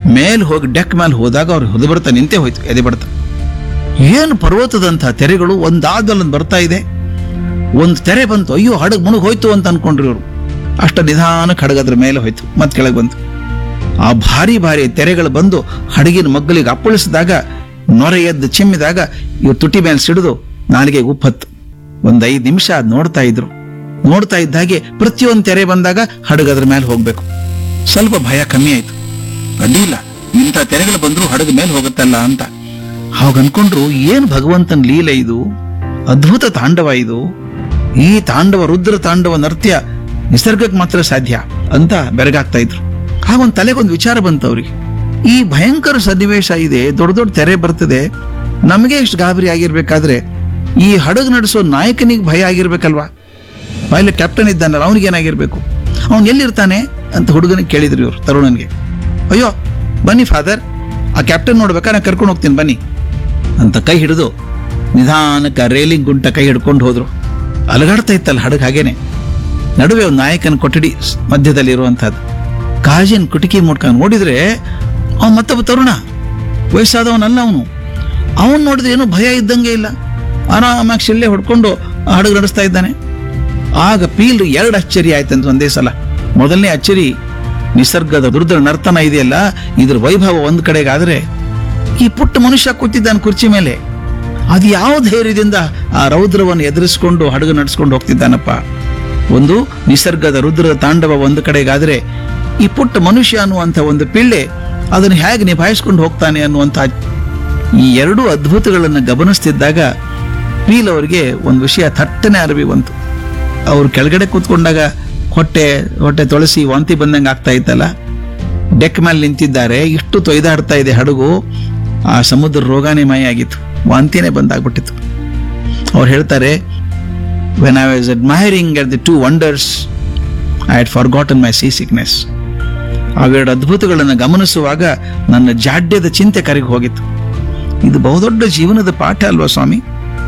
ಮೇಲ್ ಹೋಗಿ ಡೆಕ್ ಮೇಲೆ ಹೋದಾಗ ಅವ್ರು ಹೊದು ಬರ್ತಾ ನಿಂತೇ ಹೋಯ್ತು ಎದೆ ಬಡ್ತ ಏನು ಪರ್ವತದಂತಹ ತೆರೆಗಳು ಒಂದಾದಲ್ಲೊಂದು ಬರ್ತಾ ಇದೆ ಒಂದು ತೆರೆ ಬಂತು ಅಯ್ಯೋ ಹಡಗ್ ಮುಳುಗ್ ಹೋಯ್ತು ಅಂತ ಅನ್ಕೊಂಡ್ರು ಇವರು ಅಷ್ಟ ನಿಧಾನಕ್ಕೆ ಹಡಗದ್ರ ಮೇಲೆ ಹೋಯ್ತು ಮತ್ತೆ ಕೆಳಗೆ ಬಂತು ಆ ಭಾರಿ ಭಾರಿ ತೆರೆಗಳು ಬಂದು ಹಡಗಿನ ಮಗ್ಗಲಿಗೆ ಅಪ್ಪಳಿಸಿದಾಗ ನೊರೆ ಎದ್ದು ಚಿಮ್ಮಿದಾಗ ಇವ್ರು ತುಟಿ ಮೇಲೆ ಸಿಡಿದು ನಾಲಿಗೆ ಉಪ್ಪತ್ತು ಒಂದ್ ಐದು ನಿಮಿಷ ಅದ್ ನೋಡ್ತಾ ಇದ್ರು ನೋಡ್ತಾ ಇದ್ದಾಗೆ ಪ್ರತಿಯೊಂದು ತೆರೆ ಬಂದಾಗ ಹಡಗದ್ರ ಮೇಲೆ ಹೋಗ್ಬೇಕು ಸ್ವಲ್ಪ ಭಯ ಕಮ್ಮಿ ಆಯ್ತು ಅಡ್ಡಿಲ್ಲ ಇಂಥ ತೆರೆಗಳು ಬಂದ್ರು ಹಡಗ ಮೇಲೆ ಹೋಗುತ್ತಲ್ಲ ಅಂತ ಹಾಗ ಅನ್ಕೊಂಡ್ರು ಏನ್ ಭಗವಂತನ ಲೀಲೆ ಇದು ಅದ್ಭುತ ತಾಂಡವ ಇದು ಈ ತಾಂಡವ ರುದ್ರ ತಾಂಡವ ನೃತ್ಯ ನಿಸರ್ಗಕ್ಕೆ ಮಾತ್ರ ಸಾಧ್ಯ ಅಂತ ಬೆರಗಾಗ್ತಾ ಇದ್ರು ಹಾಗೊಂದ್ ತಲೆಗೊಂದು ವಿಚಾರ ಬಂತು ಅವ್ರಿಗೆ ಈ ಭಯಂಕರ ಸನ್ನಿವೇಶ ಇದೆ ದೊಡ್ಡ ದೊಡ್ಡ ತೆರೆ ಬರ್ತದೆ ನಮಗೆ ಎಷ್ಟು ಗಾಬರಿ ಆಗಿರ್ಬೇಕಾದ್ರೆ ಈ ಹಡಗು ನಡೆಸೋ ನಾಯಕನಿಗೆ ಭಯ ಆಗಿರ್ಬೇಕಲ್ವಾ ಬಾಯಲ್ಲಿ ಕ್ಯಾಪ್ಟನ್ ಇದ್ದಾನಲ್ಲ ಅವನಿಗೆ ಏನಾಗಿರ್ಬೇಕು ಅವನ್ ಎಲ್ಲಿರ್ತಾನೆ ಅಂತ ಹುಡುಗನಿಗೆ ಕೇಳಿದ್ರು ಇವ್ರು ತರುಣನ್ಗೆ ಅಯ್ಯೋ ಬನ್ನಿ ಫಾದರ್ ಆ ಕ್ಯಾಪ್ಟನ್ ನೋಡ್ಬೇಕಾ ನಾನು ಕರ್ಕೊಂಡು ಹೋಗ್ತೀನಿ ಬನ್ನಿ ಅಂತ ಕೈ ಹಿಡಿದು ನಿಧಾನಕ್ಕೆ ರೇಲಿಂಗ್ ಗುಂಟ ಕೈ ಹಿಡ್ಕೊಂಡು ಹೋದ್ರು ಅಲಗಾಡ್ತಾ ಇತ್ತಲ್ಲ ಹಡಗ್ ಹಾಗೇನೆ ನಡುವೆ ಒಂದು ನಾಯಕನ ಕೊಠಡಿ ಸ್- ಮಧ್ಯದಲ್ಲಿ ಇರುವಂತಹದ್ದು ಕಾಜಿನ ಕುಟಿಕಿ ಮುಟ್ಕೊಂಡು ನೋಡಿದ್ರೆ ಅವನ್ ಮತ್ತೊಬ್ಬ ತರುಣ ವಯಸ್ಸಾದವನಲ್ಲ ಅವನು ಅವನ್ ನೋಡಿದ್ರೆ ಏನು ಭಯ ಇದ್ದಂಗೆ ಇಲ್ಲ ಆರಾಮಾಗಿ ಶಿಲ್ಲೆ ಹೊಡ್ಕೊಂಡು ಆ ಹಡಗು ನಡೆಸ್ತಾ ಇದ್ದಾನೆ ಆಗ ಪೀಲ್ ಎರಡು ಅಚ್ಚರಿ ಆಯ್ತಂತ ಒಂದೇ ಸಲ ಮೊದಲನೇ ಅಚ್ಚರಿ ನಿಸರ್ಗದ ದುರ್ದ್ರ ನರ್ತನ ಇದೆಯಲ್ಲ ಇದ್ರ ವೈಭವ ಒಂದ್ ಕಡೆಗಾದ್ರೆ ಈ ಪುಟ್ಟ ಮನುಷ್ಯ ಕೂತಿದ್ದಾನೆ ಕುರ್ಚಿ ಮೇಲೆ ಅದು ಯಾವ ಧೈರ್ಯದಿಂದ ಆ ರೌದ್ರವನ್ನು ಎದುರಿಸ್ಕೊಂಡು ಹಡಗು ನಡೆಸ್ಕೊಂಡು ಹೋಗ್ತಿದ್ದಾನಪ್ಪ ಒಂದು ನಿಸರ್ಗದ ರುದ್ರದ ತಾಂಡವ ಒಂದು ಕಡೆಗಾದ್ರೆ ಈ ಪುಟ್ಟ ಮನುಷ್ಯ ಅನ್ನುವಂಥ ಒಂದು ಪಿಳ್ಳೆ ಅದನ್ನು ಹೇಗೆ ನಿಭಾಯಿಸ್ಕೊಂಡು ಹೋಗ್ತಾನೆ ಅನ್ನುವಂಥ ಈ ಎರಡೂ ಅದ್ಭುತಗಳನ್ನು ಗಮನಿಸ್ತಿದ್ದಾಗ ಪೀಲ್ ಅವರಿಗೆ ಒಂದು ವಿಷಯ ಥಟ್ಟನೆ ಅರಿವಿ ಬಂತು ಅವ್ರು ಕೆಳಗಡೆ ಕೂತ್ಕೊಂಡಾಗ ಹೊಟ್ಟೆ ಹೊಟ್ಟೆ ತೊಳಸಿ ವಾಂತಿ ಬಂದಂಗೆ ಆಗ್ತಾ ಇತ್ತಲ್ಲ ಡೆಕ್ ಮೇಲೆ ನಿಂತಿದ್ದಾರೆ ಇಷ್ಟು ತೊಯ್ದಾಡ್ತಾ ಇದೆ ಹಡಗು ಆ ಸಮುದ್ರ ರೋಗಾನೇ ಮಯ ಆಗಿತ್ತು ವಾಂತಿನೇ ಬಂದಾಗ್ಬಿಟ್ಟಿತ್ತು ಅವ್ರು ಹೇಳ್ತಾರೆ when I was admiring at the two wonders I had forgotten my seasickness ಅವೆರಡು ಅದ್ಭುತಗಳನ್ನು ಗಮನಿಸುವಾಗ ನನ್ನ ಜಾಡ್ಯದ ಚಿಂತೆ ಕರಗಿ ಹೋಗಿತ್ತು ಇದು ಬಹುದೊಡ್ಡ ಜೀವನದ ಪಾಠ ಅಲ್ವಾ ಸ್ವಾಮಿ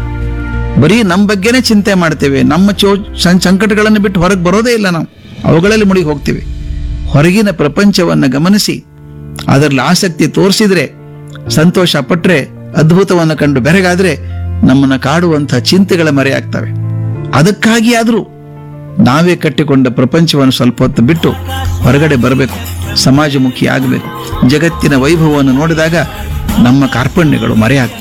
ಬರೀ ನಮ್ಮ ಬಗ್ಗೆನೇ ಚಿಂತೆ ಮಾಡ್ತೇವೆ ನಮ್ಮ ಚೋ ಸಂ- ಸಂಕಟಗಳನ್ನು ಬಿಟ್ಟು ಹೊರಗೆ ಬರೋದೇ ಇಲ್ಲ ನಾವು ಅವುಗಳಲ್ಲಿ ಮುಳುಗಿ ಹೋಗ್ತೀವಿ ಹೊರಗಿನ ಪ್ರಪಂಚವನ್ನ ಗಮನಿಸಿ ಅದರಲ್ಲಿ ಆಸಕ್ತಿ ತೋರಿಸಿದ್ರೆ ಸಂತೋಷ ಪಟ್ರೆ ಅದ್ಭುತವನ್ನು ಕಂಡು ಬೆರಗಾದ್ರೆ ನಮ್ಮನ್ನ ಕಾಡುವಂತಹ ಚಿಂತೆಗಳ ಮರೆಯಾಗ್ತವೆ ಅದಕ್ಕಾಗಿ ಆದ್ರೂ ನಾವೇ ಕಟ್ಟಿಕೊಂಡ ಪ್ರಪಂಚವನ್ನು ಸ್ವಲ್ಪ ಹೊತ್ತು ಬಿಟ್ಟು ಹೊರಗಡೆ ಬರಬೇಕು ಸಮಾಜಮುಖಿ ಆಗಬೇಕು ಜಗತ್ತಿನ ವೈಭವವನ್ನು ನೋಡಿದಾಗ ನಮ್ಮ ಕಾರ್ಪಣ್ಯಗಳು ಮರೆಯಾಗ್ತವೆ